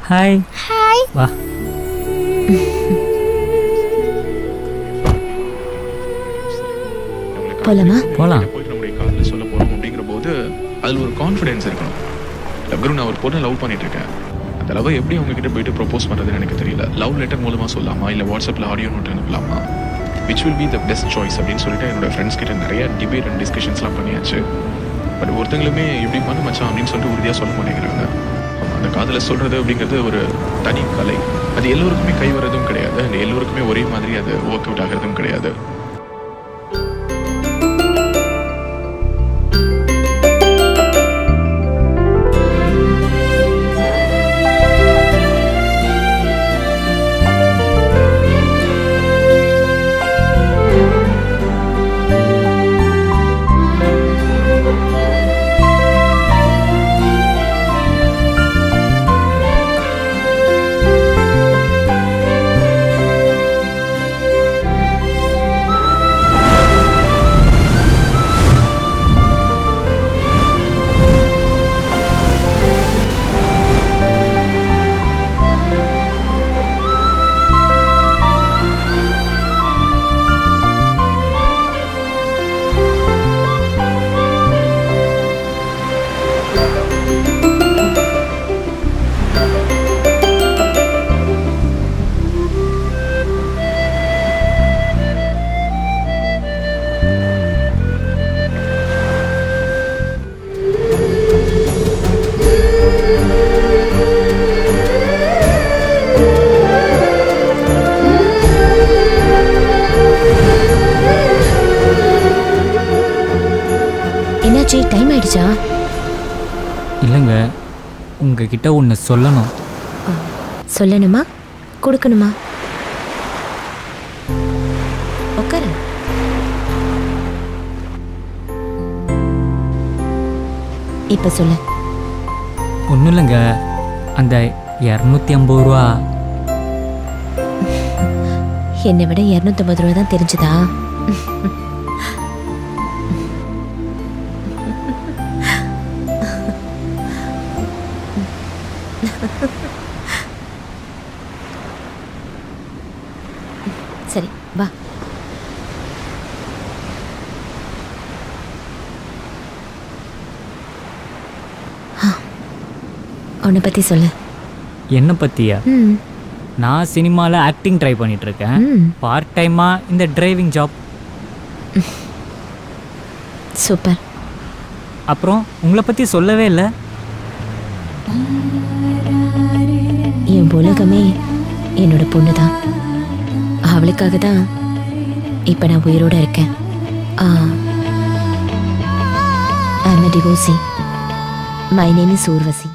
Hi hi வா போலாமா போலாம் போயிட்டு நம்முடைய காதல சொல்ல போறோம் அப்படிங்கிற போது அதுல ஒரு கான்ஃபிடன்ஸ் இருக்கணும் லவ்குரு நான் ஒரு பொண்ணை லவ் பண்ணிட்டு இருக்கேன் அந்த லவ் எப்படி அவங்க கிட்ட போயிட்டு ப்ரொபோஸ் பண்றதுன்னு எனக்கு தெரியல லவ் லெட்டர் மூலமா சொல்லலாமா இல்ல வாட்ஸ்அப்ல ஆடியோ நோட் அனுப்பலாமா which will be the best choice அப்படின்னு சொல்லிட்டு என்னோட ஃப்ரெண்ட்ஸ் கிட்ட நிறைய டிபேட் அண்ட் டிஸ்கஷன்ஸ்லாம் பண்ணியாச்சு பட் ஒருத்தங்களுமே இப்படி பண்ண மச்சான் அப்படின்னு சொல்லிட்டு உறுதியாக சொல்ல மாட்டேங்கிறாங்க அந்த காதலை சொல்றது அப்படிங்கிறது ஒரு தனி கலை அது எல்லோருக்குமே கை வர்றதும் கிடையாது and எல்லோருக்குமே ஒரே மாதிரி அது ஒர்க் அவுட் ஆகிறதும் கிடையாது என்னாச்சு டைம் ஆயிடுச்சா இல்லைங்க உங்ககிட்ட ஒன்று சொல்லணும் சொல்லணுமா கொடுக்கணுமா உட்காரு இப்ப சொல்லு ஒன்றும் இல்லைங்க அந்த இரநூத்தி ஐம்பது ரூபா என்னை விட இரநூத்தம்பது ரூபா தான் தெரிஞ்சுதா சரி வா உன்னை பத்தி சொல்லு என்னை பற்றியா ம் நான் சினிமாவில் ஆக்டிங் ட்ரை பண்ணிட்டு இருக்கேன் ம் பார்ட் டைமாக இந்த டிரைவிங் ஜாப் சூப்பர் அப்புறம் உங்களை பற்றி சொல்லவே இல்லை என் உலகமே என்னோட பொண்ணு தான் அவளுக்காக தான் இப்போ நான் உயிரோட இருக்கேன் I'm divorcee my name is Urvashi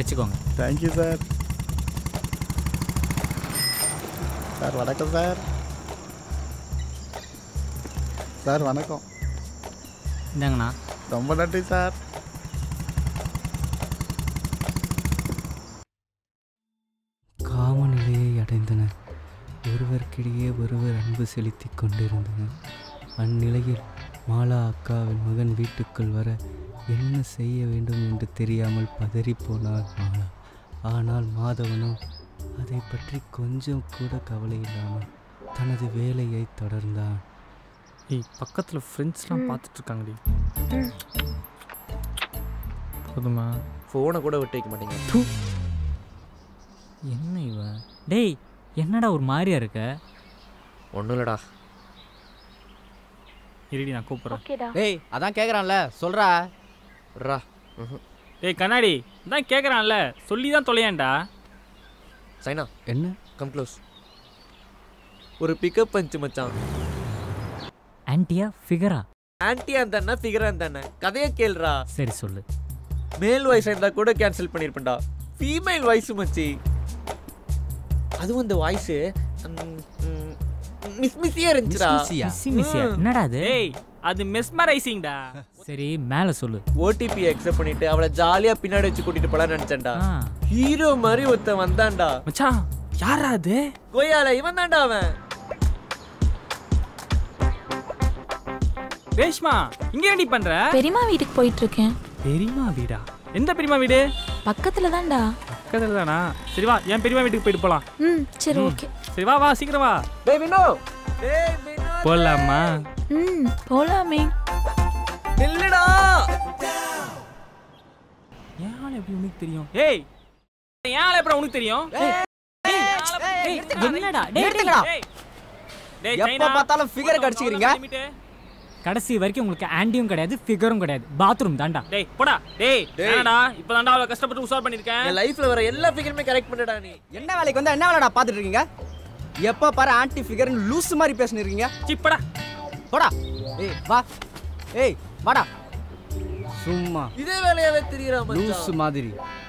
வச்சுக்கோங்க தேங்க்யூ சார் சார் வணக்கம் சார் சார் வணக்கம் இந்தாங்கண்ணா ரொம்ப நன்றி சார் காமநிலையை அடைந்தனர் ஒருவருக்கிடையே ஒருவர் அன்பு செலுத்திக் கொண்டிருந்தனர் அந்நிலையில் மாலா அக்காவின் மகன் வீட்டுக்குள் வர என்ன செய்ய வேண்டும் என்று தெரியாமல் பதறிப்போனார் மாலா ஆனால் மாதவனோ அதை பற்றி கொஞ்சம் கூட கவலை இல்லாமல் தனது வேலையை தொடர்ந்தான் ஏய் பக்கத்தில் ஃப்ரெண்ட்ஸ்லாம் பார்த்துட்டு இருக்காங்கடி போதுமா ஃபோனை கூட விட்டு வைக்க மாட்டீங்க என்ன இவன் டேய் என்னடா ஒரு மாதிரியா இருக்க ஒன்றும் இல்லைடா இருடி நான் கூப்பிட்றேன் டேய் அதான் கேட்குறான்ல சொல்றா ரா ஏய் கண்ணாடி தான் கேட்குறான்ல சொல்லி தான் தொலையான்டா சைனா என்ன கம் க்ளோஸ் ஒரு பிக்கப் பஞ்ச் மச்சான் ஆன்ட்டியா ஃபிகரா ஆன்டி அந்த அண்ணா ஃபிகர் அந்த அண்ணன் கதையை கேளுடா சரி சொல்லு மேல் வாய்ஸ் இருந்தா கூட கேன்சல் பண்ணியிருப்பேன்டா ஃபீமேல் வாய்ஸ் மச்சி அதுவும் இந்த வாய்ஸு மிஸ் மிஸ்ஸியே இருந்துச்சுடா மிஸ்ஸியா? மிஸ்ஸி மிஸ்ஸியா என்னடா அது ஏய் அது மெஸ்மரைசிங்டா சரி மேலே சொல்லு ஓடிபி அக்செப்ட் பண்ணிட்டு அவளை ஜாலியா பின்னாடி வச்சு கூட்டிட்டு போலாம்னு நினைச்சேன்டா ஆ ஹீரோ மாதிரி ஒருத்தன் வந்தான்டா மச்சான் யாரா அது கொய்யால இவன் தான்டா அவன் ரேஷ்மா இங்க என்னடி பண்ற பெரியம்மா வீட்டுக்கு போயிட்டு இருக்கேன் பெரியம்மா வீடா எந்த பெரியம்மா வீடு பக்கத்துல தான்டா பக்கத்துல தானா சரி வா என் பெரியம்மா வீட்டுக்கு போயிட்டு போலாம் ம் சரி ஓகே சரி வா வா சீக்கிரம் வா டேய் வினோ டேய் வினோ போலாமா ம் போலாமே இல்லடா ஏன் ஆள் எப்படி உனக்கு தெரியும் ஏய் ஏன் ஆள் எப்படி உனக்கு தெரியும் என்னடா டேய், நிறுத்துங்கடா. ஏய் டேய் எப்ப சைனா, பார்த்தாலும் figure உனக்கு கடிச்சுக்கிறீங்க. அவ்வளவுதான் limit. கடைசி வரைக்கும் உங்களுக்கு ஆன்ட்டியும் கிடையாது ஃபிகரும் கிடையாது பாத்ரூம் தான்டா டேய் போடா டேய் டேய். என்னடா இப்பதான்டா அவ்வளவு கஷ்டப்பட்டு உசார் பண்ணிருக்கேன் என் லைஃப்ல வர எல்லா ஃபிகருமே கரெக்ட் பண்ணடா நீ என்ன வேலைக்கு வந்தா என்ன வேலைடா பார்த்துட்டு இருக்கீங்க எப்போ பாரு ஆன்டி ஃபிகர்னு லூஸ் மாதிரி பேசினு இருக்கீங்க சிப்படா போடா ஏய் வா ஏய் வாடா சும்மா இதே வேலையாவே தெரியறா லூஸ் மச்சான் மாதிரி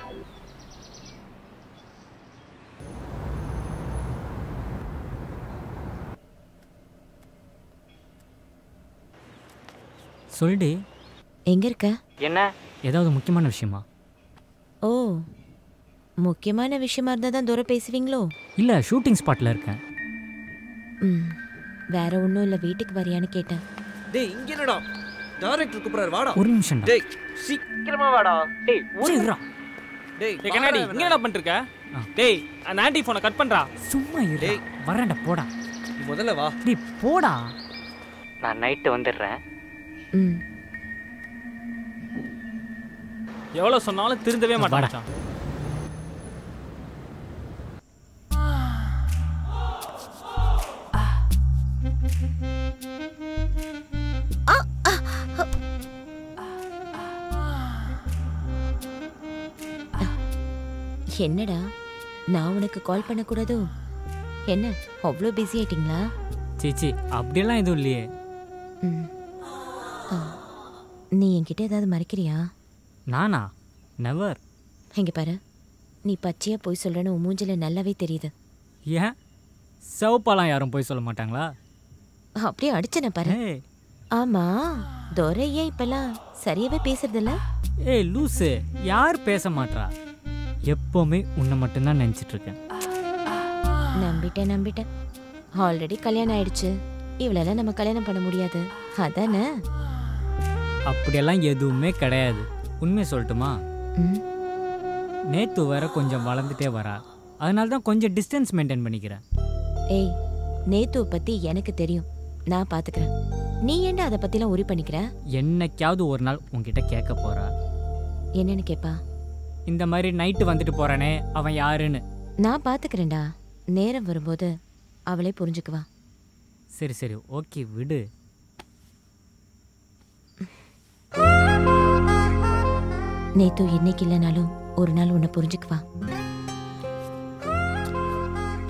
சொல்டி எங்க இருக்க ஏதாவது முக்கியமான விஷயமா ஓ முக்கியமான விஷயமா இருந்தா தான் தூரம் பேசுவீங்களோ இல்லை ஷூட்டிங் ஸ்பாட்டில் இருக்கேன் ம் வேற ஒன்றும் இல்லை வீட்டுக்கு வரியான்னு கேட்டேன் டேய் இங்க என்னடா டைரக்டர் கூப்பிடுறாரு வாடா ஒரு நிமிஷம்டா டேய் சீக்கிரமா வாடா டேய் சரி, இருடா. டேய் டேய் கண்ணாடி வாடா இங்க என்ன பண்ணிட்டு இருக்க டேய் அந்த ஆன்டி போனை கட் பண்றா சும்மா இரு டேய். வரேன்டா போடா நீ முதல்ல வா டேய் போடா நான் நைட்டு வந்துடுறேன் ம் எவ்வளவு சொன்னாலும் திருந்தவே வாடா. மாட்டான் என்னடா நான் உனக்கு கால் பண்ணக்கூடாதோ என்ன அவ்வளோ பிஸி ஆயிட்டீங்களா சீச்சி அப்படியெல்லாம் எதுவும் இல்லையே ம் ஆ, நீ என்கிட்ட ஏதாவது மறைக்கிறியா நானா நெவர் இங்க பாரு நீ பச்சையா போய் சொல்றேன்னு உன் மூஞ்சில நல்லாவே தெரியுது ஏன் சிவப்பாலாம் யாரும் போய் சொல்ல மாட்டாங்களா அப்படியே அடிச்சன பாரு ஏய் ஆமா துரை ஏன் இப்பெல்லாம் சரியாவே பேசுறதில்ல ஏய் லூசு யார் பேச மாட்றா எப்போவுமே உன்னை மட்டும்தான் நினச்சிட்டு இருக்கேன் நம்பிட்டேன் நம்பிட்டேன் ஆல்ரெடி கல்யாணம் ஆயிடுச்சு இவ்வளெல்லாம் நம்ம கல்யாணம் பண்ண முடியாது அதானே அப்படியெல்லாம் எதுவுமே கிடையாது உண்மையை சொல்லட்டுமா ம் நேத்து வேற கொஞ்சம் வளர்ந்துட்டே வரா அதனால தான் கொஞ்சம் டிஸ்டன்ஸ் மெயின்டைன் பண்ணிக்கிறேன் ஏய் நேத்துவை பத்தி எனக்கு தெரியும் நான் பாத்துக்கிறேன் நீ ஏன்டா அதை பத்திலாம் உரி பண்ணிக்கிற என்னைக்காவது ஒரு நாள் உன்கிட்ட கேட்க போறா என்னன்னு கேப்பா இந்த மாதிரி நைட்டு வந்துட்டு போறானே அவன் யாருன்னு நான் பாத்துக்கிறேன்டா நேரம் வரும்போது அவளே புரிஞ்சுக்குவா சரி சரி ஓகே விடு நேத்து இன்னைக்கு இல்லைனாலும் ஒரு நாள் உன்னை புரிஞ்சுக்குவா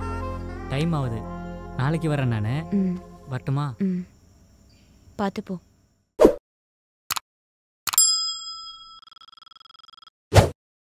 டைம் ஆகுது நாளைக்கு வரேன் நான் ம் வரட்டுமா ம் பார்த்து போ